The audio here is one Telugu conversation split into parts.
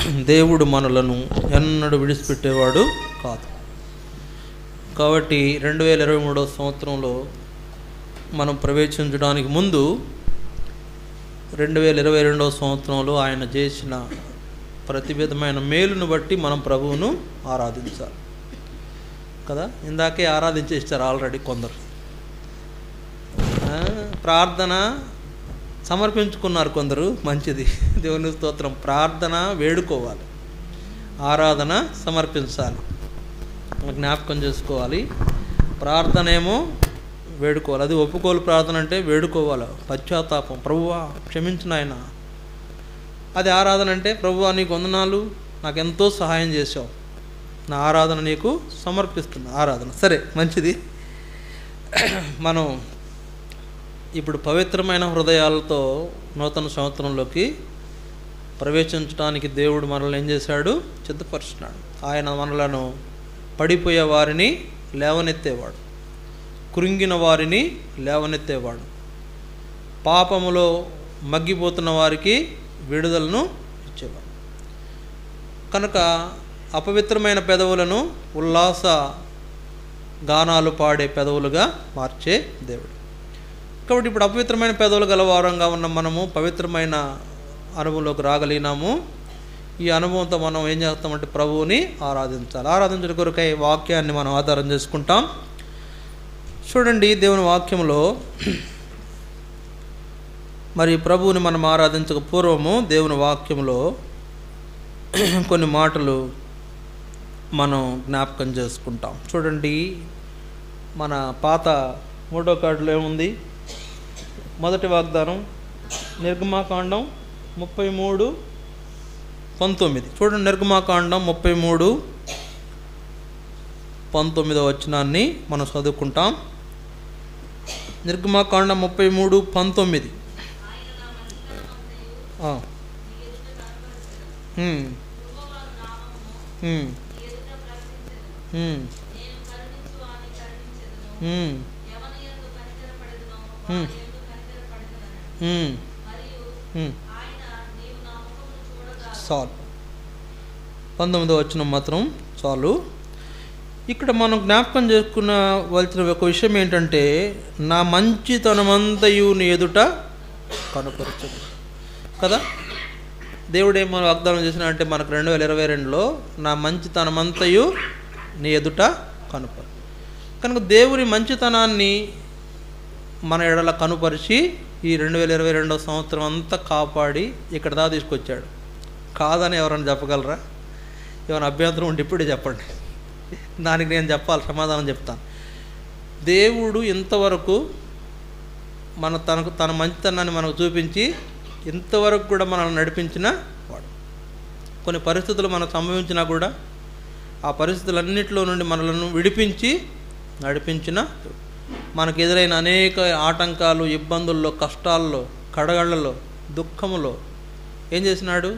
దేవుడు మనలను ఎన్నడూ విడిచిపెట్టేవాడు కాదు కాబట్టి రెండు వేల ఇరవై మూడవ సంవత్సరంలో మనం ప్రవేశించడానికి ముందు రెండు వేల ఇరవై రెండవ సంవత్సరంలో ఆయన చేసిన ప్రతి విధమైన మేలును బట్టి మనం ప్రభువును ఆరాధించాలి కదా ఇందాకే ఆరాధించేస్తారు ఆల్రెడీ కొందరు ఆ, ప్రార్థన సమర్పించుకున్నారు కొందరు మంచిది దేవుని స్తోత్రం ప్రార్థన వేడుకోవాలి ఆరాధన సమర్పించాలి జ్ఞాపకం చేసుకోవాలి ప్రార్థన ఏమో వేడుకోవాలి అది ఒప్పుకోలు ప్రార్థన అంటే వేడుకోవాలి పశ్చాత్తాపం ప్రభువా క్షమించిన ఆయన అది ఆరాధన అంటే ప్రభువా నీకు వందనాలు నాకు ఎంతో సహాయం చేసావు నా ఆరాధన నీకు సమర్పిస్తున్నా ఆరాధన సరే మంచిది మనం ఇప్పుడు పవిత్రమైన హృదయాలతో నూతన సంవత్సరంలోకి ప్రవేశించడానికి దేవుడు మనల్ని ఏం చేశాడు సిద్ధపరుచున్నాడు ఆయన మనలను పడిపోయే వారిని లేవనెత్తేవాడు కృంగిన వారిని లేవనెత్తేవాడు పాపములో మగ్గిపోతున్న వారికి విడుదలను ఇచ్చేవాడు కనుక అపవిత్రమైన పెదవులను ఉల్లాస గానాలు పాడే పెదవులుగా మార్చే దేవుడు కాబట్టి ఇప్పుడు అపవిత్రమైన పెదవులు గలవారంగా ఉన్న మనము పవిత్రమైన అనుభవంలోకి రాగలిగినాము ఈ అనుభవంతో మనం ఏం చేస్తామంటే ప్రభువుని ఆరాధించాలి ఆరాధించడం కొరకై వాక్యాన్ని మనం ఆధారం చేసుకుంటాం చూడండి దేవుని వాక్యంలో మరి ప్రభువుని మనం ఆరాధించక పూర్వము దేవుని వాక్యంలో కొన్ని మాటలు మనం జ్ఞాపకం చేసుకుంటాం చూడండి మన పాత మూడో కార్డులో ఏముంది మొదటి వాగ్దానం నిర్గమాకాండం ముప్పై మూడు పంతొమ్మిది చూడండి నిర్గమాకాండం ముప్పై మూడు పంతొమ్మిదో వచనాన్ని మనం చదువుకుంటాం నిర్గమాకాండం ముప్పై మూడు పంతొమ్మిది ఆ. హ్మ్. హ్మ్. హ్మ్. హ్మ్. హ్మ్. హ్మ్. హ్మ్. చాలు పంతొమ్మిదో వచ్చిన మాత్రం చాలు ఇక్కడ మనం జ్ఞాపకం చేసుకున్నవలసిన ఒక విషయం ఏంటంటే నా మంచితనమంతయు నీ ఎదుట కనపరచదు కదా దేవుడు ఏమో వాగ్దానం చేసిన అంటే మనకు రెండు వేల ఇరవై రెండులో నా మంచితనమంతయు నీ ఎదుట కనపరు కనుక దేవుని మంచితనాన్ని మన ఎడల కనుపరిచి ఈ రెండు వేల ఇరవై రెండవ సంవత్సరం అంతా కాపాడి ఇక్కడ దా తీసుకొచ్చాడు కాదని ఎవరైనా చెప్పగలరా ఏమైనా అభ్యంతరం ఉంటే ఇప్పుడే చెప్పండి దానికి నేను చెప్పాలి సమాధానం చెప్తాను దేవుడు ఇంతవరకు మన తనకు తన మంచితనాన్ని మనకు చూపించి ఇంతవరకు కూడా మనల్ని నడిపించిన వాడు కొన్ని పరిస్థితులు మనకు సంభవించినా కూడా ఆ పరిస్థితులన్నింటిలో నుండి మనలను విడిపించి నడిపించిన దేవుడు. మనకు ఎదురైన అనేక ఆటంకాలు ఇబ్బందుల్లో కష్టాల్లో కడగళ్ళలో దుఃఖములో ఏం చేసినాడు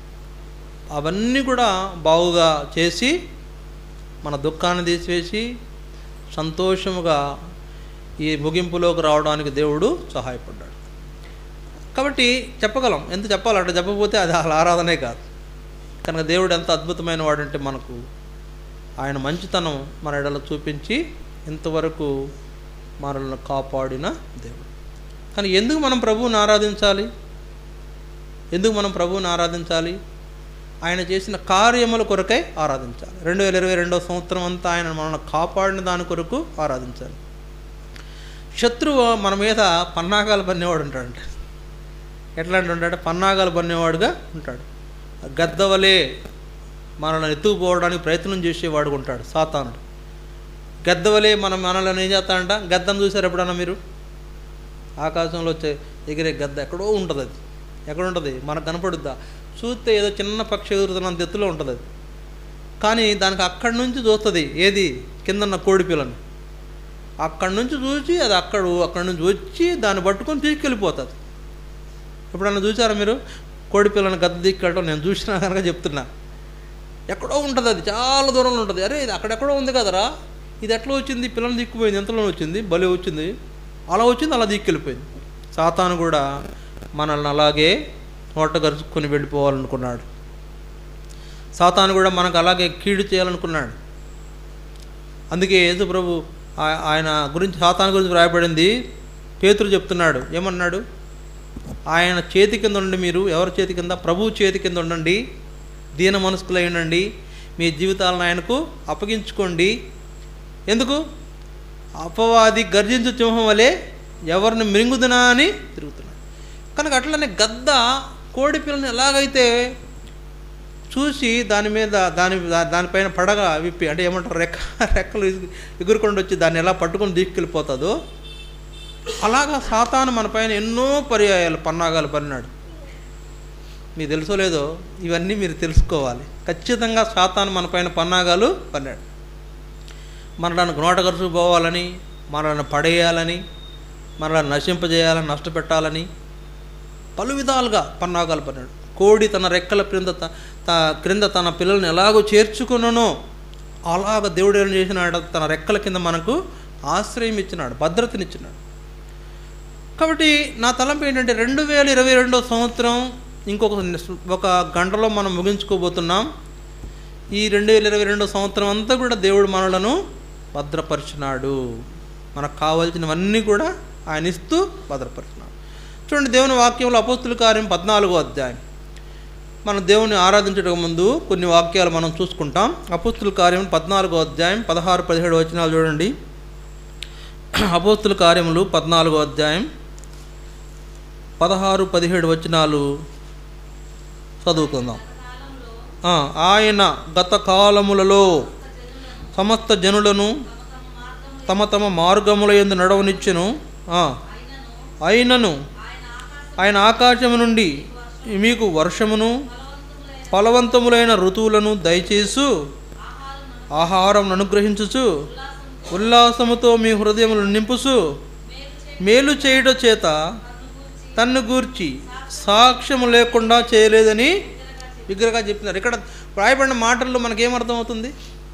అవన్నీ కూడా బాగుగా చేసి మన దుఃఖాన్ని తీసివేసి సంతోషముగా ఈ ముగింపులోకి రావడానికి దేవుడు సహాయపడ్డాడు కాబట్టి చెప్పగలం ఎంత చెప్పాలంటే చెప్పకపోతే అది అసలు ఆరాధనే కాదు కనుక దేవుడు ఎంత అద్భుతమైన వాడంటే మనకు ఆయన మంచితనం మన ఎడలో చూపించి ఇంతవరకు మనల్ని కాపాడిన దేవుడు కానీ ఎందుకు మనం ప్రభువుని ఆరాధించాలి ఎందుకు మనం ప్రభువుని ఆరాధించాలి ఆయన చేసిన కార్యముల కొరకై ఆరాధించాలి రెండు వేల ఇరవై రెండవ సంవత్సరం అంతా ఆయన మనల్ని కాపాడిన దాని కొరకు ఆరాధించాలి శత్రువు మన మీద పన్నాగాలు పన్నేవాడు ఉంటాడంట ఎట్లాంటి ఉంటాడు పన్నాగాలు పన్నేవాడుగా ఉంటాడు గద్దవలే మనల్ని ఎత్తుకుపోవడానికి ప్రయత్నం చేసేవాడు ఉంటాడు సాతానుడు గద్దవలే మనం మనల్ని ఏం చేస్తాడంట గద్దను చూసారు ఎప్పుడన్నా మీరు ఆకాశంలో వచ్చే ఎగిరే గద్ద ఎక్కడో ఉంటుంది అది ఎక్కడ ఉంటుంది మనకు కనపడుద్దా చూస్తే ఏదో చిన్న పక్షి ఎగురుతున్నంత ఎత్తులో ఉంటుంది అది కానీ దానికి అక్కడి నుంచి చూస్తుంది ఏది కిందన్న కోడి పిల్లని అక్కడి నుంచి చూసి అది అక్కడ అక్కడి నుంచి వచ్చి దాన్ని పట్టుకొని తీసుకెళ్ళిపోతుంది ఎప్పుడన్నా చూసారా మీరు కోడి పిల్లని గద్ద తీసుకెళ్ళడం నేను చూసినా కనుక చెప్తున్నా ఎక్కడో ఉంటుంది అది చాలా దూరంలో ఉంటుంది అరే ఇది అక్కడెక్కడో ఉంది కదరా ఇది ఎట్లా వచ్చింది పిల్లలు దిక్కుపోయింది ఎంతలో వచ్చింది బలి వచ్చింది అలా వచ్చింది అలా దిక్కెళ్ళిపోయింది సాతాను కూడా మనల్ని అలాగే నోట గరుచుకొని వెళ్ళిపోవాలనుకున్నాడు సాతాను కూడా మనకు అలాగే కీడు చేయాలనుకున్నాడు అందుకే యేసు ప్రభు ఆ- ఆయన గురించి సాతాను గురించి రాయబడింది పేతురు చెప్తున్నాడు ఏమన్నాడు ఆయన చేతి కింద ఉండండి మీరు ఎవరి చేతి కింద ప్రభు చేతి కింద ఉండండి దీన మనస్కులై ఉండండి మీ జీవితాలను ఆయనకు అప్పగించుకోండి ఎందుకు అపవాది గర్జించు సింహం వలె ఎవరిని మింగుదునా అని తిరుగుతున్నాడు కనుక అట్లనే గద్ద కోడి పిల్లని ఎలాగైతే చూసి దాని మీద దాని దా- దానిపైన పడగ విప్పి అంటే ఏమంటారు రెక్క రెక్కలు ఎగు- ఎగురుಕೊಂಡು వచ్చి దాన్ని ఎలా పట్టుకొని తీసుకెళ్ళిపోతుందో అలాగా సాతాను మన పైన ఎన్నో పర్యాయాలు పన్నాగాలు పన్నాడు మీకు తెలుసో లేదో ఇవన్నీ మీరు తెలుసుకోవాలి ఖచ్చితంగా సాతాను మన పైన పన్నాగాలు పన్నాడు మనలను నోటగరుసు పోవాలని మనల్ని పడేయాలని మనల్ని నశింపజేయాలని నష్టపెట్టాలని పలు విధాలుగా పన్నాగాలు పన్నాడు కోడి తన రెక్కల క్రింద త- త- క్రింద తన పిల్లల్ని ఎలాగో చేర్చుకున్ననో అలాగ దేవుడు ఏం చేసినాడు తన రెక్కల కింద మనకు ఆశ్రయం ఇచ్చినాడు భద్రతనిచ్చినాడు కాబట్టి నా తలంపు ఏంటంటే రెండు వేల ఇరవై రెండో సంవత్సరం ఇంకొక ఒక గంటలో మనం ముగించుకోబోతున్నాం ఈ రెండు వేల ఇరవై రెండో సంవత్సరం అంతా కూడా దేవుడు మనలను భద్రపరిచినాడు మనకు కావాల్సినవన్నీ కూడా ఆయన ఇస్తూ భద్రపరిచినాడు చూడండి దేవుని వాక్యంలో అపోస్తుల కార్యం పద్నాలుగో అధ్యాయం మనం దేవుని ఆరాధించడం ముందు కొన్ని వాక్యాలు మనం చూసుకుంటాం అపోస్తుల కార్యం పద్నాలుగో అధ్యాయం పదహారు పదిహేడు వచనాలు చూడండి అపోస్తుల కార్యములు పద్నాలుగో అధ్యాయం పదహారు పదిహేడు వచనాలు చదువుకుందాం ఆ, ఆయన గత కాలములలో సమస్త జనులను తమ తమ మార్గముల ఎందు నడవనిచ్చెను ఆ, అయినను ఆయన ఆకాశము నుండి మీకు వర్షమును ఫలవంతములైన ఋతువులను దయచేసు ఆహారం అనుగ్రహించుచు ఉల్లాసముతో మీ హృదయములను నింపుసు మేలు చేయుట చేత తన్ను గూర్చి సాక్ష్యము లేకుండా చేయలేదని విగ్రహంగా చెప్తున్నారు ఇక్కడ రాయబడిన మాటల్లో మనకేమర్థమవుతుంది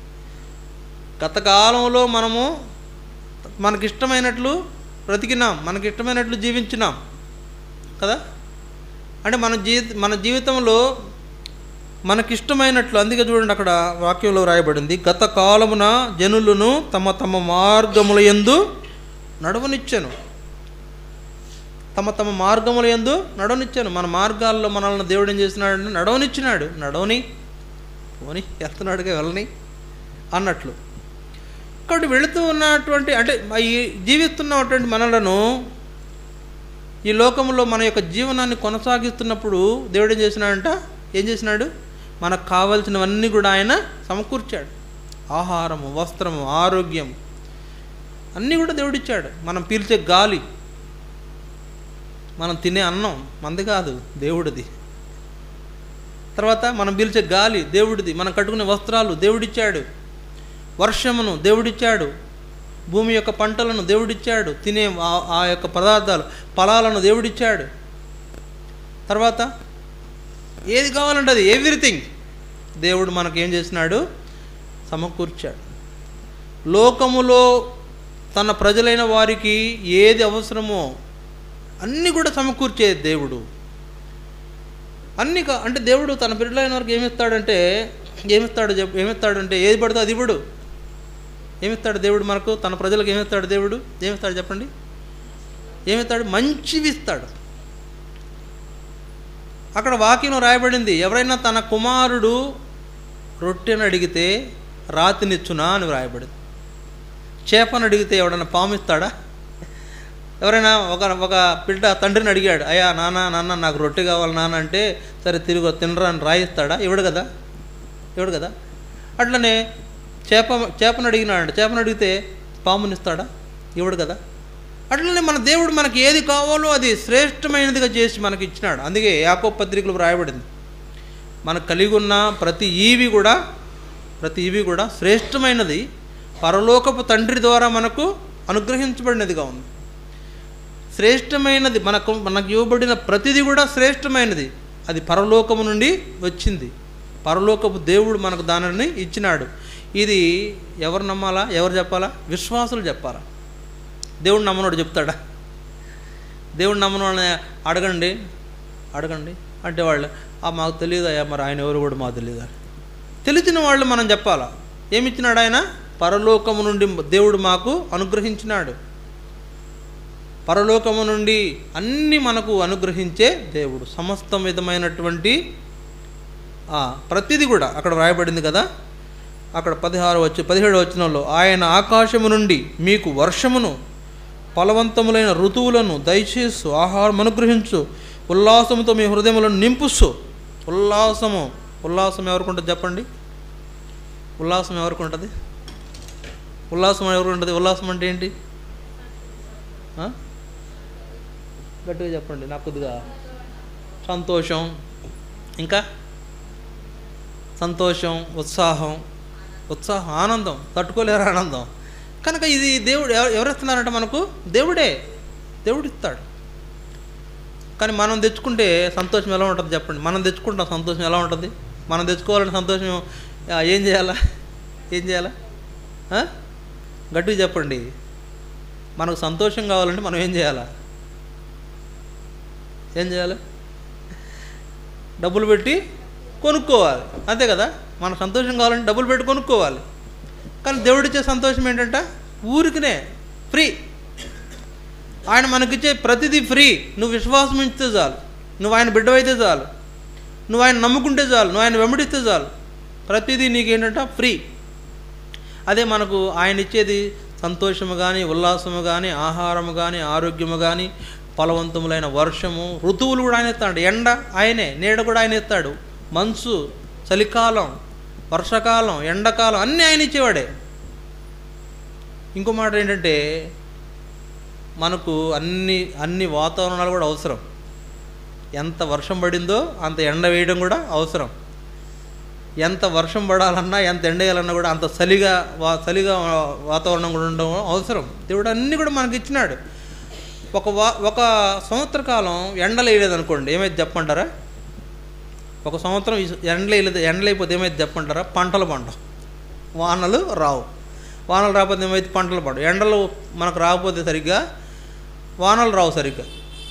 గత కాలంలో మనము మనకిష్టమైనట్లు బ్రతికినాం మనకిష్టమైనట్లు జీవించినాం కదా అంటే మన జీవిత మన జీవితంలో మనకిష్టమైనట్లు అందుకే చూడండి అక్కడ వాక్యంలో రాయబడింది గత కాలమున జనులను తమ తమ మార్గముల యందు నడవనిచ్చాను తమ తమ మార్గముల యందు నడవనిచ్చాను మన మార్గాల్లో మనల్ని దేవుడు ఏం చేసినాడు నడవనిచ్చినాడు నడవని పోని వెళ్తున్నాడుగా వెళ్ళని అన్నట్లు కాబట్టి వెళుతూ ఉన్నటువంటి అంటే ఈ జీవిస్తున్నటువంటి మనలను ఈ లోకంలో మన యొక్క జీవనాన్ని కొనసాగిస్తున్నప్పుడు దేవుడు ఏం చేసినాడంట ఏం చేసినాడు మనకు కావలసినవన్నీ కూడా ఆయన సమకూర్చాడు ఆహారము వస్త్రము ఆరోగ్యం అన్నీ కూడా దేవుడిచ్చాడు మనం పీల్చే గాలి మనం తినే అన్నం మంది కాదు దేవుడిది తర్వాత మనం పీల్చే గాలి దేవుడిది మనం కట్టుకునే వస్త్రాలు దేవుడిచ్చాడు వర్షమును దేవుడిచ్చాడు భూమి యొక్క పంటలను దేవుడిచ్చాడు తినే ఆ- ఆ యొక్క పదార్థాలు ఫలాలను దేవుడిచ్చాడు తర్వాత ఏది కావాలంటే అది ఎవ్రీథింగ్ దేవుడు మనకు ఏం చేసినాడు సమకూర్చాడు లోకములో తన ప్రజలైన వారికి ఏది అవసరమో అన్నీ కూడా సమకూర్చే దేవుడు అన్ని కా- అంటే దేవుడు తన బిడ్డలైన వారికి ఏమిస్తాడంటే ఏమిస్తాడు చెప్పు ఏమిస్తాడంటే ఏది పడితే అది ఇవ్వడు ఏమిస్తాడు దేవుడు మనకు తన ప్రజలకు ఏమిస్తాడు దేవుడు ఏమిస్తాడు చెప్పండి ఏమిస్తాడు మంచివి ఇస్తాడు అక్కడ వాక్యం రాయబడింది ఎవరైనా తన కుమారుడు రొట్టెను అడిగితే రాతినిచ్చునా అని రాయబడింది చేపను అడిగితే ఎవడన్నా పాము ఇస్తాడా ఎవరైనా ఒక ఒక బిడ్డ తండ్రిని అడిగాడు అయ్యా నాన్న నాన్న నాకు రొట్టె కావాలి నాన్న అంటే సరే తిరుగు తినరా అని రాయిస్తాడా ఇవ్వడు కదా ఇవ్వడు కదా అట్లనే చేప చేపను అడిగినాడు చేపను అడిగితే పామునిస్తాడా ఇవ్వడు కదా అట్లనే మన దేవుడు మనకి ఏది కావాలో అది శ్రేష్టమైనదిగా చేసి మనకి ఇచ్చినాడు అందుకే యాకో పత్రికలు రాయబడింది మనకు కలిగి ఉన్న ప్రతి ఈవి కూడా ప్రతి ఈవి కూడా శ్రేష్టమైనది పరలోకపు తండ్రి ద్వారా మనకు అనుగ్రహించబడినదిగా ఉంది శ్రేష్టమైనది మనకు మనకు ఇవ్వబడిన ప్రతిదీ కూడా శ్రేష్టమైనది అది పరలోకము నుండి వచ్చింది పరలోకపు దేవుడు మనకు దానిని ఇచ్చినాడు ఇది ఎవరు నమ్మాలా ఎవరు చెప్పాలా విశ్వాసులు చెప్పాలా దేవుడు నమ్మనోడు చెప్తాడా దేవుడు నమ్మనోడిని అడగండి అడగండి అంటే వాళ్ళు ఆ మాకు తెలియదు అయ్యా మరి ఆయన ఎవరు కూడా మాకు తెలియదు తెలిసిన వాళ్ళు మనం చెప్పాలా ఏమిచ్చినాడు ఆయన పరలోకము నుండి దేవుడు మాకు అనుగ్రహించినాడు పరలోకము నుండి అన్ని మనకు అనుగ్రహించే దేవుడు సమస్త విధమైనటువంటి ఆ, ప్రతిదీ కూడా అక్కడ వ్రాయబడింది కదా అక్కడ పదిహారు వచ్చి పదిహేడు వచనంలో ఆయన ఆకాశము నుండి మీకు వర్షమును ఫలవంతములైన ఋతువులను దయచేసు ఆహారం అనుగ్రహించు ఉల్లాసముతో మీ హృదయములను నింపుసు ఉల్లాసము ఉల్లాసం ఎవరికి ఉంటుంది చెప్పండి ఉల్లాసం ఎవరికి ఉంటుంది ఉల్లాసం ఎవరికి ఉంటుంది ఉల్లాసం అంటే ఏంటి ఆ? గట్టిగా చెప్పండి నాకు కొద్దిగా సంతోషం ఇంకా సంతోషం ఉత్సాహం ఉత్సాహం ఆనందం తట్టుకోలేరు ఆనందం కనుక ఇది దేవుడు ఎవ- ఎవరు ఇస్తున్నారంటే మనకు దేవుడే దేవుడు ఇస్తాడు కానీ మనం తెచ్చుకుంటే సంతోషం ఎలా ఉంటుంది చెప్పండి మనం తెచ్చుకుంటాం సంతోషం ఎలా ఉంటుంది మనం తెచ్చుకోవాలంటే సంతోషం ఆ, ఏం చేయాలా ఏం చేయాలా ఆ? గట్టిగా చెప్పండి మనకు సంతోషం కావాలంటే మనం ఏం చేయాలా ఏం చేయాలి డబ్బులు పెట్టి కొనుక్కోవాలి అంతే కదా మనకు సంతోషం కావాలంటే డబ్బులు పెట్టి కొనుక్కోవాలి కానీ దేవుడిచ్చే సంతోషం ఏంటంట ఊరికినే ఫ్రీ ఆయన మనకిచ్చే ప్రతిదీ ఫ్రీ నువ్వు విశ్వాసం ఇస్తే చాలు నువ్వు ఆయన బిడ్డవైతే చాలు నువ్వు ఆయన నమ్ముకుంటే చాలు నువ్వు ఆయన వెంబడిస్తే చాలు ప్రతిదీ నీకేంటంట ఫ్రీ అదే మనకు ఆయన ఇచ్చేది సంతోషము కానీ ఉల్లాసము కానీ ఆహారము కానీ ఆరోగ్యము కానీ ఫలవంతములైన వర్షము ఋతువులు కూడా ఆయన ఇస్తాడు ఎండ ఆయనే నీడ కూడా ఆయన ఇస్తాడు మంచు చలికాలం వర్షాకాలం ఎండాకాలం అన్నీ ఆయన ఇచ్చేవాడే ఇంకో మాట ఏంటంటే మనకు అన్ని అన్ని వాతావరణాలు కూడా అవసరం ఎంత వర్షం పడిందో అంత ఎండ వేయడం కూడా అవసరం ఎంత వర్షం పడాలన్నా ఎంత ఎండ వేయాలన్నా కూడా అంత చలిగా వా చలిగా వా- వాతావరణం కూడా ఉండడం అవసరం దేవుడు అన్నీ కూడా మనకి ఇచ్చినాడు ఒక వా ఒక సంవత్సర కాలం ఎండలు వేయలేదు అనుకోండి ఏమైతే చెప్పంటారా ఒక సంవత్సరం ఈ ఎండలు వేయలేదు ఎండలు అయిపోతే ఏమైతే చెప్పంటారా పంటలు పంట వానలు రావు వానలు రాకపోతే ఏమైతే పంటలు పండు ఎండలు మనకు రాకపోతే సరిగ్గా వానలు రావు సరిగ్గా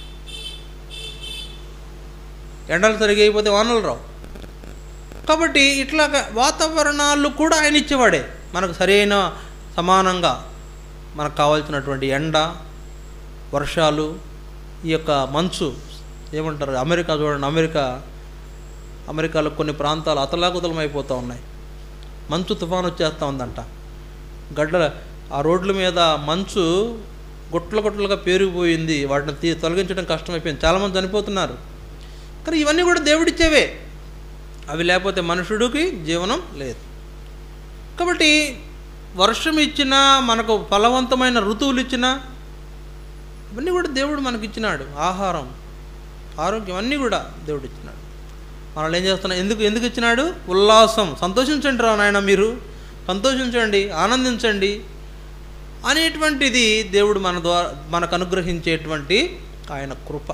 ఎండలు సరిగ్గా అయిపోతే వానలు రావు కాబట్టి ఇట్లాగా వాతావరణాలు కూడా ఆయన ఇచ్చేవాడే మనకు సరైన సమానంగా మనకు కావాల్సినటువంటి ఎండ వర్షాలు ఈ యొక్క మంచు ఏమంటారు అమెరికా చూడండి అమెరికా అమెరికాలో కొన్ని ప్రాంతాలు అతలాకుతలం అయిపోతూ ఉన్నాయి మంచు తుఫాను వచ్చేస్తూ ఉందంట గడ్డ ఆ రోడ్ల మీద మంచు గుట్ల గుట్లుగా పేరుకుపోయింది వాటిని తీ తొలగించడం కష్టమైపోయింది చాలామంది చనిపోతున్నారు కానీ ఇవన్నీ కూడా దేవుడిచ్చేవే అవి లేకపోతే మనుషుడికి జీవనం లేదు కాబట్టి వర్షం ఇచ్చినా మనకు ఫలవంతమైన ఋతువులు ఇచ్చినా ఇవన్నీ కూడా దేవుడు మనకి ఇచ్చినాడు ఆహారం ఆరోగ్యం అన్నీ కూడా దేవుడు ఇచ్చినాడు మనల్ని ఏం చేస్తున్నా ఎందుకు ఎందుకు ఇచ్చినాడు ఉల్లాసం సంతోషించండి రా నాయన మీరు సంతోషించండి ఆనందించండి అనేటువంటిది దేవుడు మన ద్వారా మనకు అనుగ్రహించేటువంటి ఆయన కృప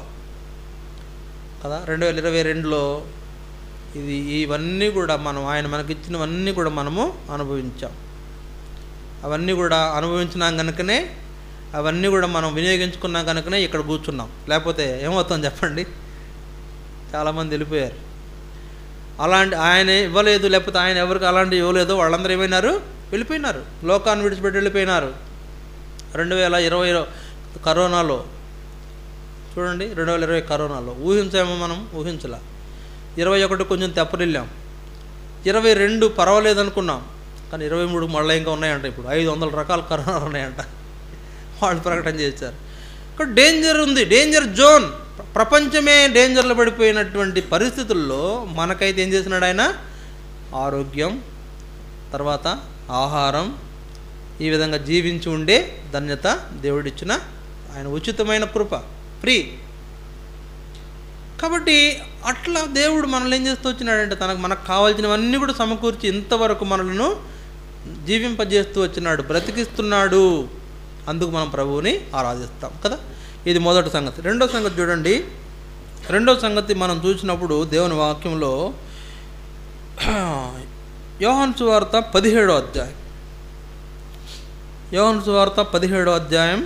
కదా రెండు వేల ఇరవై రెండులో ఇది ఇవన్నీ కూడా మనం ఆయన మనకిచ్చినవన్నీ కూడా మనము అనుభవించాం అవన్నీ కూడా అనుభవించినాం కనుకనే అవన్నీ కూడా మనం వినియోగించుకున్నాం కనుకనే ఇక్కడ కూర్చున్నాం లేకపోతే ఏమవుతాం చెప్పండి చాలామంది వెళ్ళిపోయారు అలాంటి ఆయన ఇవ్వలేదు లేకపోతే ఆయన ఎవరికి అలాంటి ఇవ్వలేదో వాళ్ళందరూ ఏమైనారు వెళ్ళిపోయినారు లోకాన్ని విడిచిపెట్టి వెళ్ళిపోయినారు రెండు వేల ఇరవై కరోనాలో చూడండి రెండు వేల ఇరవై కరోనాలో ఊహించామో మనం ఊహించలా ఇరవై ఒకటి కొంచెం తెప్పరిల్లాం ఇరవై రెండు పర్వాలేదు అనుకున్నాం కానీ ఇరవై మూడు మళ్ళీ ఇంకా ఉన్నాయంట ఇప్పుడు ఐదు వందల రకాల కరోనాలు ఉన్నాయంట వాళ్ళు ప్రకటన చేశారు ఇక్కడ డేంజర్ ఉంది డేంజర్ జోన్ ప్రపంచమే డేంజర్లో పడిపోయినటువంటి పరిస్థితుల్లో మనకైతే ఏం చేసినాడు ఆయన ఆరోగ్యం తర్వాత ఆహారం ఈ విధంగా జీవించి ఉండే ధన్యత దేవుడిచ్చిన ఆయన ఉచితమైన కృప ఫ్రీ కాబట్టి అట్లా దేవుడు మనల్ని ఏం చేస్తూ వచ్చినాడంటే తనకు మనకు కావాల్సినవన్నీ కూడా సమకూర్చి ఇంతవరకు మనలను జీవింపజేస్తూ వచ్చినాడు బ్రతికిస్తున్నాడు అందుకు మనం ప్రభువుని ఆరాధిస్తాం కదా ఇది మొదటి సంగతి రెండో సంగతి చూడండి రెండో సంగతి మనం చూసినప్పుడు దేవుని వాక్యంలో యోహాన్ సువార్త పదిహేడో అధ్యాయం యోహాన్ సువార్త పదిహేడో అధ్యాయం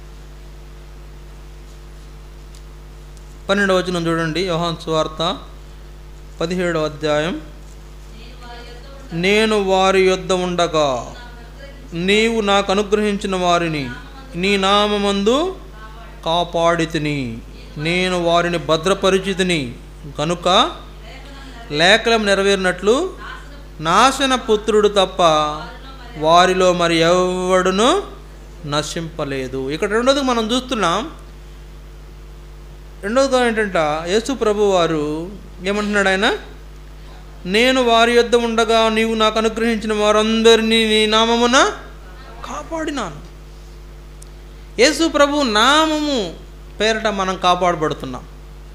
పన్నెండవ వచనం చూడండి యోహాన్ సువార్త పదిహేడో అధ్యాయం నేను వారి యొద్ద నేను వారి యొద్ద ఉండగా నీవు నాకు అనుగ్రహించిన వారిని నీ నామందు కాపాడితిని నేను వారిని భద్రపరిచితిని కనుక లేఖలం నెరవేరినట్లు నాశన పుత్రుడు తప్ప వారిలో మరి ఎవడును నశింపలేదు ఇక్కడ రెండోది మనం చూస్తున్నాం రెండవది ఏంటంటే యేసు ప్రభు వారు ఏమంటున్నాడు ఆయన నేను వారి యొద్ద ఉండగా నీవు నాకు అనుగ్రహించిన వారందరినీ నీ నామమున కాపాడినాను యేసు ప్రభు నామము పేరట మనం కాపాడబడుతున్నాం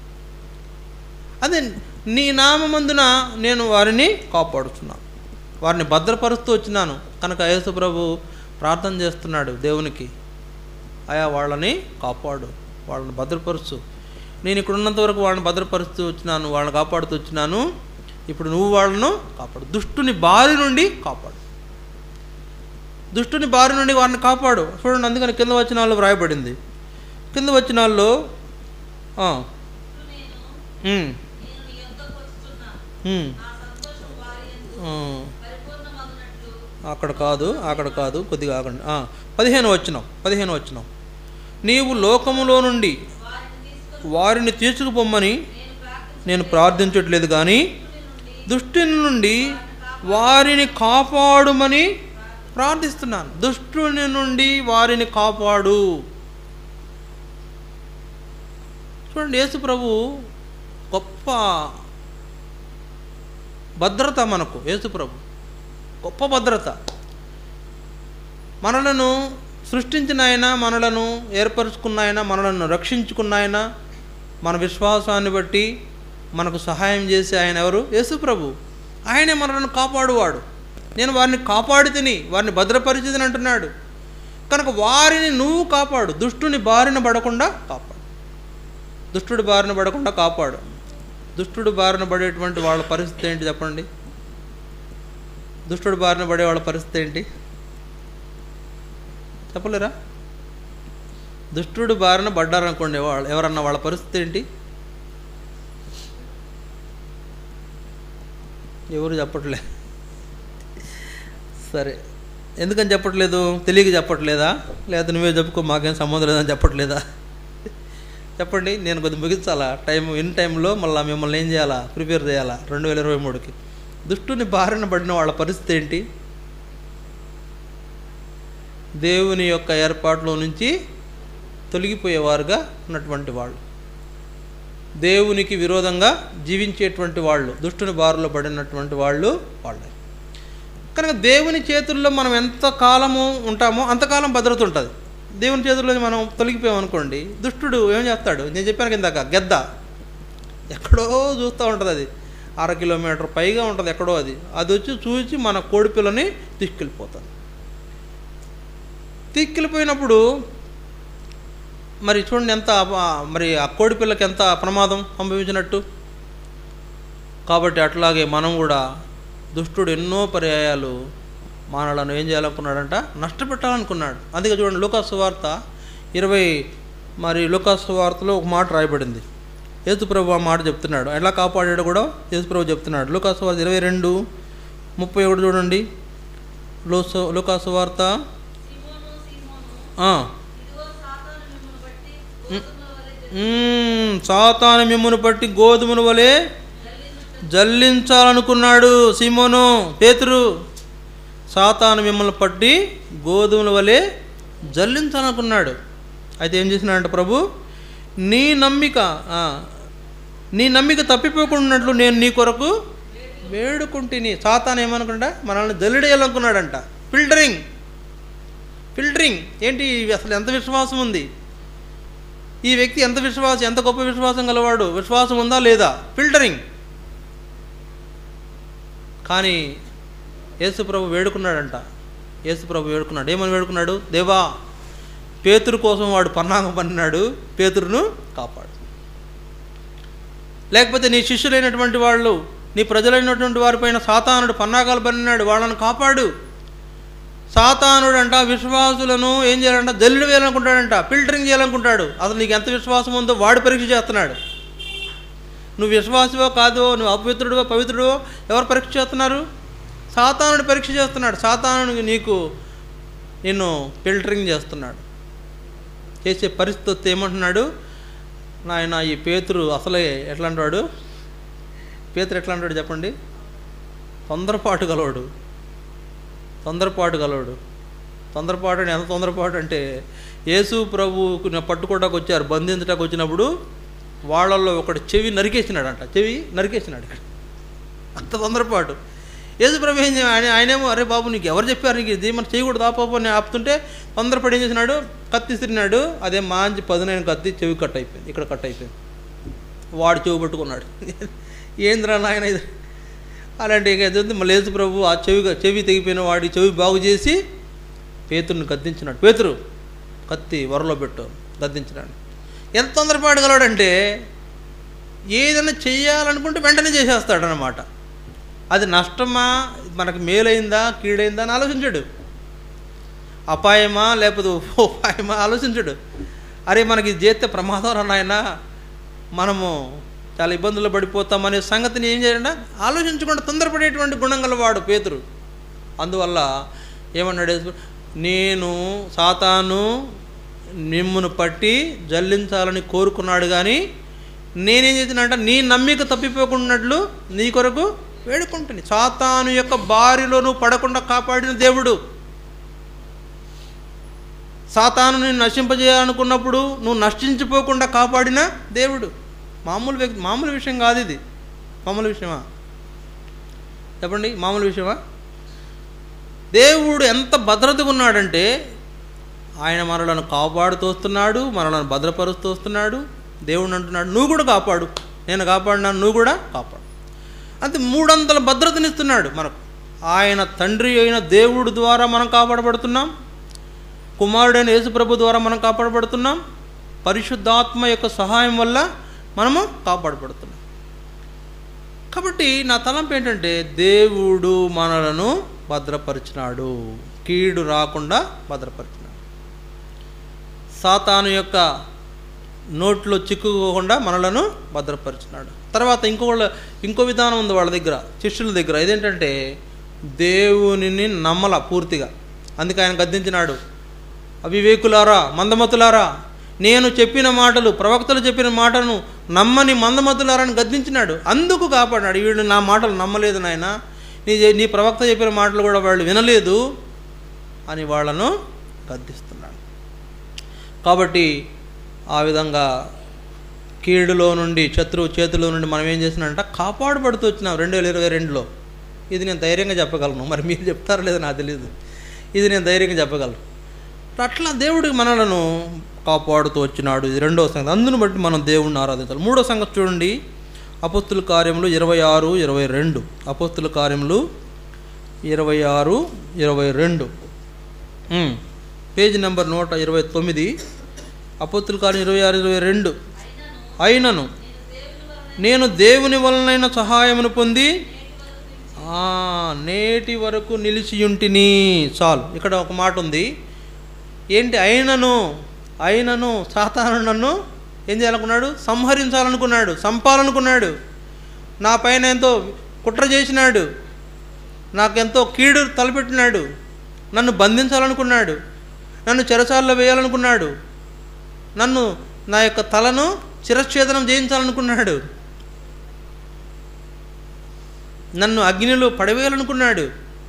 అదే నీ నామందున నేను వారిని కాపాడుతున్నాను వారిని భద్రపరుస్తూ వచ్చినాను కనుక యేసు ప్రభు ప్రార్థన చేస్తున్నాడు దేవునికి ఆయా వాళ్ళని కాపాడు వాళ్ళని భద్రపరుచు నేను ఇక్కడ ఉన్నంత వరకు వాళ్ళని భద్రపరుస్తూ వచ్చినాను వాళ్ళని కాపాడుతూ వచ్చినాను ఇప్పుడు నువ్వు వాళ్ళను కాపాడు దుష్టుని బారి నుండి కాపాడు దుష్టుని బారి నుండి వారిని కాపాడు చూడండి అందుకని కింద వచనాల్లో వ్రాయబడింది కింద వచనాల్లో ఆ, ఉమ్, నేను నీ యొద్దకు వచ్చుచున్నా. ఉమ్, నా సంతోషం వారి యందు ఆ, పరిపూర్ణమగునట్లు అక్కడ కాదు అక్కడ కాదు కొద్దిగా ఆగండి ఆ, పదిహేను వచ్చినాం పదిహేను వచ్చినాం నీవు లోకములో నుండి వారిని తీసుకొని వారిని తీసుకుపోమ్మని నేను ప్రార్థన నేను ప్రార్థించట్లేదు కానీ నుండి దుష్టుని నుండి వారిని కాపాడుమని ప్రార్థిస్తున్నాను దుష్టుని నుండి వారిని కాపాడు చూడండి యేసు ప్రభు గొప్ప భద్రత మనకు యేసు ప్రభు గొప్ప భద్రత మనలను సృష్టించిన ఆయన మనలను ఏర్పరచుకున్న ఆయన మనలను రక్షించుకున్న ఆయన మన విశ్వాసాన్ని బట్టి మనకు సహాయం చేసే ఆయన ఎవరు యేసు ప్రభు ఆయనే మనలను కాపాడువాడు నేను వారిని కాపాడి తిని వారిని భద్రపరిచితిని అంటున్నాడు కనుక వారిని నువ్వు కాపాడు దుష్టుని బారిన పడకుండా కాపాడు దుష్టుడి బారిన పడకుండా కాపాడు దుష్టుడి బారిన పడేటువంటి వాళ్ళ పరిస్థితి ఏంటి చెప్పండి దుష్టుడి బారిన పడే వాళ్ళ పరిస్థితి ఏంటి చెప్పలేరా దుష్టుడు బారిన పడ్డారనుకోండి వాళ్ళు ఎవరన్నా వాళ్ళ పరిస్థితి ఏంటి ఎవరు చెప్పట్లే సరే ఎందుకని చెప్పట్లేదు తెలియక చెప్పట్లేదా లేదా నువ్వే చెప్పుకో మాకేం సంబంధం లేదని చెప్పట్లేదా చెప్పండి నేను కొద్దిగా ముగించాలా టైం ఇన్ టైంలో మళ్ళీ మిమ్మల్ని ఏం చేయాలా ప్రిపేర్ చేయాలా రెండు వేల ఇరవై మూడుకి దుష్టుని బారిన పడిన వాళ్ళ పరిస్థితి ఏంటి దేవుని యొక్క ఏర్పాట్లో నుంచి తొలగిపోయేవారుగా ఉన్నటువంటి వాళ్ళు దేవునికి విరోధంగా జీవించేటువంటి వాళ్ళు దుష్టుని బారిలో పడినటువంటి వాళ్ళు వాళ్ళే కనుక దేవుని చేతుల్లో మనం ఎంత కాలము ఉంటామో అంతకాలం భద్రత ఉంటుంది దేవుని చేతుల్లో మనం తొలగిపోయామనుకోండి దుష్టుడు ఏం చేస్తాడు నేను చెప్పాను కిందాక గెద్ద ఎక్కడో చూస్తూ ఉంటుంది అది అర కిలోమీటర్ పైగా ఉంటుంది ఎక్కడో అది అది వచ్చి చూసి మన కోడి పిల్లని తీసుకెళ్ళిపోతుంది తీసుకెళ్ళిపోయినప్పుడు మరి చూడండి ఎంత అప- మరి ఆ కోడి పిల్లకి ఎంత ప్రమాదం సంభవించినట్టు కాబట్టి అట్లాగే మనం కూడా దుష్టుడు ఎన్నో పర్యాయాలు మానవులను ఏం చేయాలనుకున్నాడంట నష్టపెట్టాలనుకున్నాడు అందుకే చూడండి లూకాసు వార్త ఇరవై మరి లూకాసు వార్తలో ఒక మాట రాయబడింది యేసుప్రభు ఆ మాట చెప్తున్నాడు ఎలా కాపాడాడు కూడా యేసుప్రభు చెప్తున్నాడు లూకాసు వార్త ఇరవై రెండు ముప్పై ఒకటి చూడండి లూసో లూకాసు వార్త సీమోను సీమోను ఆ, ఇదిగో సాతాను మిమ్మల్ని బట్టి గోధుమల వలె మ్మ్, సాతాను మిమ్మును పట్టి గోధుమల వలె జల్లించుట జల్లించాలనుకున్నాడు సీమోను పేతురు సాతాను మిమ్మల్ని పట్టి గోధుమల వలె జల్లించాలనుకున్నాడు అయితే ఏం చేసినాడంట ప్రభు నీ నమ్మిక ఆ, నీ నమ్మిక తప్పిపోకున్నట్లు నేను నీ కొరకు వేడుకుంటుని సాతాను ఏమనుకుంటా మనల్ని జల్లిడేయాలనుకున్నాడంట ఫిల్టరింగ్ ఫిల్టరింగ్ ఏంటి ఇవి అసలు ఎంత విశ్వాసం ఉంది ఈ వ్యక్తి ఎంత విశ్వాసం ఎంత గొప్ప విశ్వాసం గలవాడు విశ్వాసం ఉందా లేదా ఫిల్టరింగ్ కానీ యేసుప్రభు వేడుకున్నాడంట యేసుప్రభు వేడుకున్నాడు ఏమని వేడుకున్నాడు దేవా పేతురు కోసం వాడు పన్నాగం పన్నాడు పేతురును కాపాడు లేకపోతే నీ శిష్యులైనటువంటి వాళ్ళు నీ ప్రజలైనటువంటి వారిపైన సాతానుడు పన్నాగాలు పన్నాడు వాళ్ళని కాపాడు సాతానుడు అంట విశ్వాసులను ఏం చేయాలంట జల్లుడు వేయాలనుకుంటాడంట ఫిల్టరింగ్ చేయాలనుకుంటాడు అసలు నీకు ఎంత విశ్వాసం ఉందో వాడు పరీక్ష చేస్తున్నాడు నువ్వు విశ్వాసవో కాదో నువ్వు అపవిత్రుడివో పవిత్రుడివో ఎవరు పరీక్ష చేస్తున్నారు సాతానుడు పరీక్ష చేస్తున్నాడు సాతానుడికి నీకు నిన్ను ఫిల్టరింగ్ చేస్తున్నాడు చేసే పరిస్థితి వస్తే ఏమంటున్నాడు నాయన ఈ పేతురు అసలే ఎట్లా అంటాడు పేతురు ఎట్లా అంటాడు చెప్పండి తొందరపాటు గలవాడు తొందరపాటు గలవాడు తొందరపాటు అంటే ఎంత తొందరపాటు అంటే యేసు ప్రభువుకు పట్టుకోవడానికి వచ్చారు బంధించడానికి వచ్చినప్పుడు వాళ్ళల్లో ఒకటి చెవి నరికేసినాడంట చెవి నరికేసినాడు ఇక్కడ అంత తొందరపాటు యేసు ప్రభు ఏం చేయ- ఆయన ఆయనేమో అరే బాబు నీకు ఎవరు చెప్పారు నీకు ఇది మనం చేయకూడదు ఆపాపు అని ఆపుతుంటే తొందరపడి ఏం చేసినాడు కత్తి ఇసిరినాడు అదే మాంచి పదునైన కత్తి చెవి కట్ అయిపోయింది ఇక్కడ కట్ అయిపోయింది వాడు చెవి పట్టుకున్నాడు ఏంద్రా నాయన ఇది అలాంటి ఇక ఎదురు మళ్ళీ యేసు ప్రభు ఆ చెవి చెవి తెగిపోయిన వాడి చెవి బాగు చేసి పేతురుని గద్దించినాడు పేతురు కత్తి వరలో పెట్టు గద్దించినాడు ఎంత తొందరపాటుగలవాడంటే ఏదైనా చెయ్యాలనుకుంటే వెంటనే చేసేస్తాడు అనమాట అది నష్టమా మనకు మేలైందా కీడైందా అని ఆలోచించాడు అపాయమా లేకపోతే ఉపాయమా ఆలోచించడు అరే మనకి ఇది చేస్తే ప్రమాదం రా నాయన మనము చాలా ఇబ్బందులు పడిపోతామనే సంగతిని ఏం చేయాలంటే ఆలోచించకుండా తొందరపడేటువంటి గుణం గలవాడు పేతురు అందువల్ల ఏమన్నాడు యేసు? నేను సాతాను నిమ్మును పట్టి జల్లించాలని కోరుకున్నాడు కానీ నేనేం చేసినంట నీ నమ్మిక తప్పిపోకున్నట్లు నీ కొరకు వేడుకుంటుంది సాతాను యొక్క బారిలో నువ్వు పడకుండా కాపాడిన దేవుడు సాతాను నేను నశింపజేయాలనుకున్నప్పుడు నువ్వు నశించిపోకుండా కాపాడిన దేవుడు మామూలు వ్యక్తి మామూలు విషయం కాదు ఇది మామూలు విషయమా చెప్పండి మామూలు విషయమా దేవుడు ఎంత భద్రతగా ఉన్నాడంటే ఆయన మనలను కాపాడుతూ వస్తున్నాడు మనలను భద్రపరుస్తూ వస్తున్నాడు దేవుడు అంటున్నాడు నువ్వు కూడా కాపాడు నేను కాపాడినాను నువ్వు కూడా కాపాడు అంతే మూడంతల భద్రతనిస్తున్నాడు మనకు ఆయన తండ్రి అయిన దేవుడు ద్వారా మనం కాపాడబడుతున్నాం కుమారుడైన యేసుప్రభు ద్వారా మనం కాపాడబడుతున్నాం పరిశుద్ధాత్మ యొక్క సహాయం వల్ల మనము కాపాడబడుతున్నాం కాబట్టి నా తలంపు ఏంటంటే దేవుడు మనలను భద్రపరిచినాడు కీడు రాకుండా భద్రపరిచినాడు సాతాను యొక్క నోట్లో చిక్కుకోకుండా మనలను భద్రపరిచినాడు తర్వాత ఇంకో వాళ్ళ ఇంకో విధానం ఉంది వాళ్ళ దగ్గర శిష్యుల దగ్గర ఇదేంటంటే దేవునిని నమ్మల పూర్తిగా అందుకే ఆయన గద్దించినాడు అవివేకులారా మందమతులారా నేను చెప్పిన మాటలు ప్రవక్తలు చెప్పిన మాటను నమ్మని మందమతులారని గద్దించినాడు అందుకు కాపాడాడు వీళ్ళు నా మాటలు నమ్మలేదు నాయన నీ నీ ప్రవక్త చెప్పిన మాటలు కూడా వాళ్ళు వినలేదు అని వాళ్ళను గద్దిస్తున్నాడు కాబట్టి ఆ విధంగా కీడులో నుండి శత్రువు చేతిలో నుండి మనం ఏం చేసినంట కాపాడుపడుతూ వచ్చినాం రెండు వేల ఇరవై రెండులో ఇది నేను ధైర్యంగా చెప్పగలను మరి మీరు చెప్తారో లేదో నాకు తెలియదు ఇది నేను ధైర్యంగా చెప్పగలను అట్లా దేవుడికి మనలను కాపాడుతూ వచ్చినాడు ఇది రెండవ సంగతి అందును బట్టి మనం దేవుడిని ఆరాధించాలి మూడో సంగతి చూడండి అపస్తుల కార్యములు ఇరవై ఆరు ఇరవై రెండు అపస్తుల కార్యములు ఇరవై ఆరు ఇరవై రెండు ఉమ్. పేజీ నెంబర్ నూట ఇరవై తొమ్మిది అపస్తుల కార్యం ఇరవై ఆరు ఇరవై రెండు అయినను నేను దేవుని వలనైన సహాయమును పొంది ఆ, నేటి వరకు నిలిచియుంటిని చాలు ఇక్కడ ఒక మాట ఉంది ఏంటి అయినను అయినను సాతాను నన్ను ఏం చేయాలనుకున్నాడు సంహరించాలనుకున్నాడు చంపాలనుకున్నాడు నా పైన ఎంతో కుట్ర చేసినాడు నాకెంతో కీడు తలపెట్టినాడు నన్ను బంధించాలనుకున్నాడు నన్ను చెరసాల్లో వేయాలనుకున్నాడు నన్ను నా యొక్క తలను చిరఛేదనం చేయించాలనుకున్నాడు నన్ను అగ్నిలో పడవేయాలనుకున్నాడు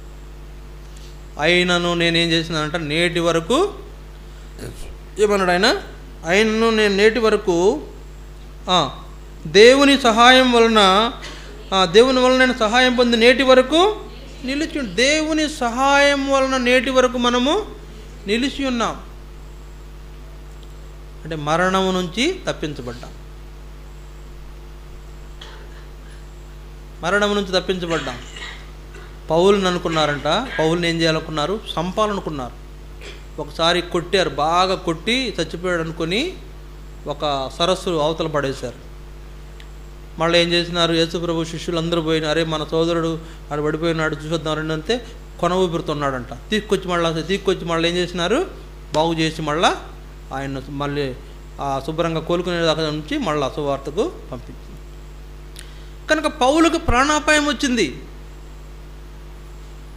అయినను నేనేం చేసినానంట నేటి వరకు ఏమన్నాడు ఆయన అయినను నేను నేటి వరకు ఆ, దేవుని సహాయం వలన ఆ, దేవుని వలన నేను సహాయం పొంది నేటి వరకు నిలిచి ఉన్- దేవుని సహాయం వలన నేటి వరకు మనము నిలిచి ఉన్నాం అంటే మరణము నుంచి తప్పించబడ్డాం మరణం నుంచి తప్పించబడ్డాం పౌలుని అనుకున్నారంట పౌలుని ఏం చేయాలనుకున్నారు చంపాలనుకున్నారు ఒకసారి కొట్టారు బాగా కొట్టి చచ్చిపోయాడు అనుకొని ఒక సరస్సు అవతల పడేశారు మళ్ళీ ఏం చేసినారు యేసుప్రభు శిష్యులు అందరూ పోయిన అరే మన సోదరుడు ఆడు పడిపోయినాడు చూసొద్దాం రండి అంతే కొన ఊపిరితున్నాడంట తీసుకొచ్చి మళ్ళీ తీసుకొచ్చి మళ్ళీ ఏం చేసినారు బాగు చేసి మళ్ళా ఆయన మళ్ళీ ఆ శుభ్రంగా కోలుకునే దాకా నుంచి మళ్ళీ సువార్తకు పంపించింది కనుక పౌలుకు ప్రాణాపాయం వచ్చింది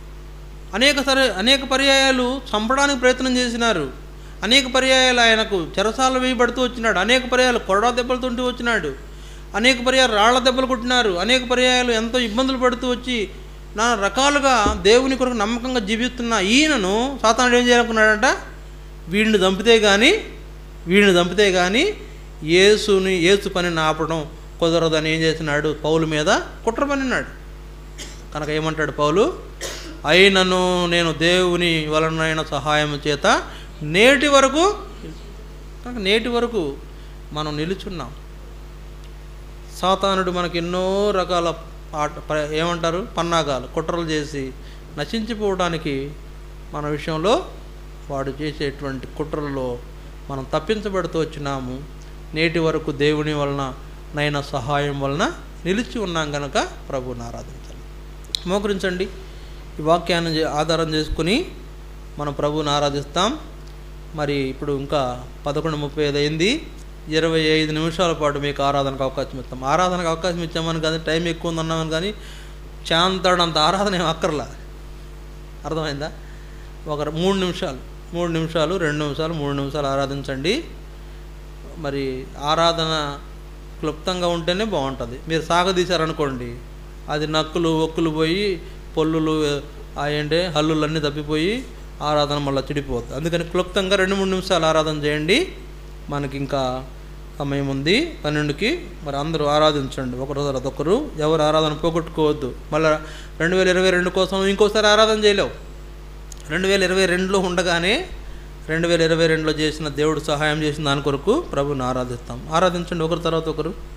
అనేక సరే అనేక పర్యాయాలు చంపడానికి ప్రయత్నం చేసినారు అనేక పర్యాయాలు ఆయనకు చెరసాల వేయబడుతూ వచ్చినాడు అనేక పర్యాయాలు కొరడా దెబ్బలతుంటూ వచ్చినాడు అనేక పర్యాయాలు రాళ్ల దెబ్బలు కొట్టినారు అనేక పర్యాయాలు ఎంతో ఇబ్బందులు పడుతూ వచ్చి నా రకాలుగా దేవుని కొరకు నమ్మకంగా జీవిస్తున్న ఈయనను సాతానుడు ఏం చేయాలనుకున్నాడంట వీడిని చంపితే కానీ వీడిని చంపితే కానీ యేసుని యేసు పనిని ఆపడం కుదరదని ఏం చేసినాడు పౌలు మీద కుట్ర పనినాడు కనుక ఏమంటాడు పౌలు అయినను నేను దేవుని వలనైన సహాయం చేత నేటి వరకు కనుక నేటి వరకు మనం నిలుచున్నాం సాతానుడు మనకి ఎన్నో రకాల ఆట ప- ఏమంటారు పన్నాగాలు కుట్రలు చేసి నశించిపోవడానికి మన విషయంలో వాడు చేసేటువంటి కుట్రలలో మనం తప్పించబడుతూ వచ్చినాము నేటి వరకు దేవుని వలన నైనా సహాయం వలన నిలిచి ఉన్నాం గనక ప్రభువుని ఆరాధించాలి మోకరించండి ఈ వాక్యాన్ని చే- ఆధారం చేసుకుని మనం ప్రభువుని ఆరాధిస్తాం మరి ఇప్పుడు ఇంకా పదకొండు ముప్పై ఐదు అయింది ఇరవై ఐదు నిమిషాల పాటు మీకు ఆరాధనకు అవకాశం ఇస్తాం ఆరాధనకు అవకాశం ఇచ్చామని కానీ టైం ఎక్కువ ఉందన్నామని కానీ చాంతాడంత ఆరాధన ఏం అక్కర్లా అర్థమైందా ఒక మూడు నిమిషాలు మూడు నిమిషాలు రెండు నిమిషాలు మూడు నిమిషాలు ఆరాధించండి మరి ఆరాధన క్లుప్తంగా ఉంటేనే బాగుంటుంది మీరు సాగదీశారనుకోండి అది నక్కులు ఒక్కులు పోయి పొల్లులు ఆ ఏంటి హల్లులు అన్నీ తప్పిపోయి ఆరాధన మళ్ళీ చెడిపోద్ది అందుకని క్లుప్తంగా రెండు మూడు నిమిషాలు ఆరాధన చేయండి మనకి ఇంకా సమయం ఉంది పన్నెండుకి మరి అందరూ ఆరాధించండి ఒకరు తర్వాత ఒకరు ఎవరు ఆరాధన పోగొట్టుకోవద్దు మళ్ళీ రెండు వేల ఇరవై రెండు కోసం ఇంకోసారి ఆరాధన చేయలేవు రెండు వేల ఇరవై రెండులో ఉండగానే రెండు వేల ఇరవై రెండులో చేసిన దేవుడు సహాయం చేసిన దాని కొరకు ప్రభుని ఆరాధిస్తాం ఆరాధించండి ఒకరి తర్వాత ఒకరు